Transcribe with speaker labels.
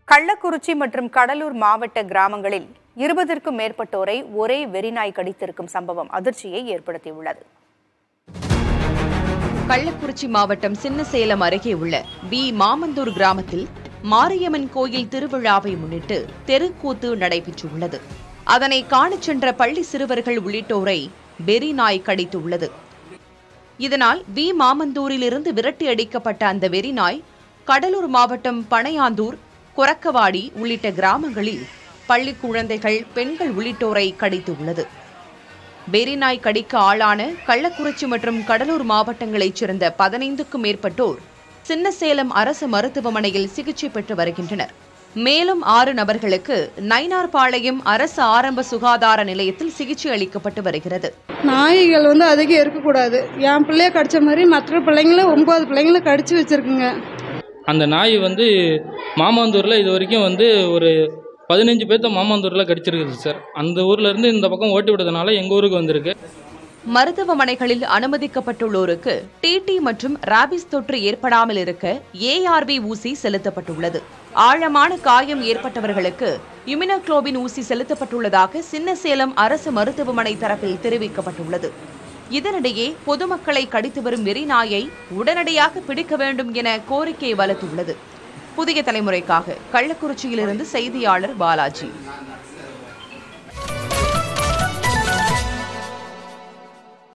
Speaker 1: கள்ளக்குறிச்சி மற்றும் கடலூர் மாவட்ட கிராமங்களில் இருபதற்கும் மேற்பட்டோரை ஒரே வெறிநாய் கடித்திருக்கும் சம்பவம் அதிர்ச்சியை ஏற்படுத்தியுள்ளது
Speaker 2: கள்ளக்குறிச்சி மாவட்டம் சின்னசேலம் அருகே உள்ள வி மாமந்தூர் கிராமத்தில் மாரியம்மன் கோயில் திருவிழாவை முன்னிட்டு தெருக்கூத்து நடைபெற்றுள்ளது அதனை காணச் சென்ற பள்ளி சிறுவர்கள் உள்ளிட்டோரை வெறி நாய் கடித்துள்ளது இதனால் வி மாமந்தூரிலிருந்து விரட்டி அடிக்கப்பட்ட அந்த வெறி நாய் கடலூர் மாவட்டம் பனையாந்தூர் கொரக்கவாடி உள்ளிட்ட கிராமங்களில் பள்ளி குழந்தைகள் பெண்கள் உள்ளிட்டோரை கடித்துள்ளது வெறிநாய் கடிக்க ஆளான கள்ளக்குறிச்சி மற்றும் கடலூர் மாவட்டங்களைச் சேர்ந்த பதினைந்துக்கும் மேற்பட்டோர் சின்னசேலம் அரசு மருத்துவமனையில் சிகிச்சை பெற்று வருகின்றனர் மேலும் ஆறு நபர்களுக்கு நைனார்பாளையம் அரசு ஆரம்ப சுகாதார நிலையத்தில் சிகிச்சை அளிக்கப்பட்டு வருகிறது
Speaker 3: நாய்கள் வந்து அதிகம் இருக்கக்கூடாது என் பிள்ளைய கடிச்ச மாதிரி மற்ற பிள்ளைங்களும் ஒன்பது பிள்ளைங்களும் கடிச்சு வச்சிருக்குங்க
Speaker 4: அந்த நாய் வந்து மாமாந்தூரில் இது வரைக்கும் வந்து ஒரு பதினஞ்சு பேர்த்த மாமாந்தூரில் கடிச்சிருக்குது சார் அந்த ஊர்ல இருந்து இந்த பக்கம் ஓட்டி விட்டதுனால எங்கள் ஊருக்கு வந்திருக்கு
Speaker 2: மருத்துவமனைகளில் அனுமதிக்கப்பட்டுள்ளோருக்கு டிடி மற்றும் ராபிஸ் தொற்று ஏற்படாமல் இருக்க ஏஆர்வி ஊசி செலுத்தப்பட்டுள்ளது ஆழமான காயம் ஏற்பட்டவர்களுக்கு இம்யூனோகுளோபின் ஊசி செலுத்தப்பட்டுள்ளதாக சின்னசேலம் அரசு மருத்துவமனை தரப்பில் தெரிவிக்கப்பட்டுள்ளது இதனிடையே பொதுமக்களை கடித்து வரும் வெறிநாயை உடனடியாக பிடிக்க வேண்டும் என கோரிக்கை வலுத்துள்ளது புதிய தலைமுறைக்காக கள்ளக்குறிச்சியிலிருந்து செய்தியாளர் பாலாஜி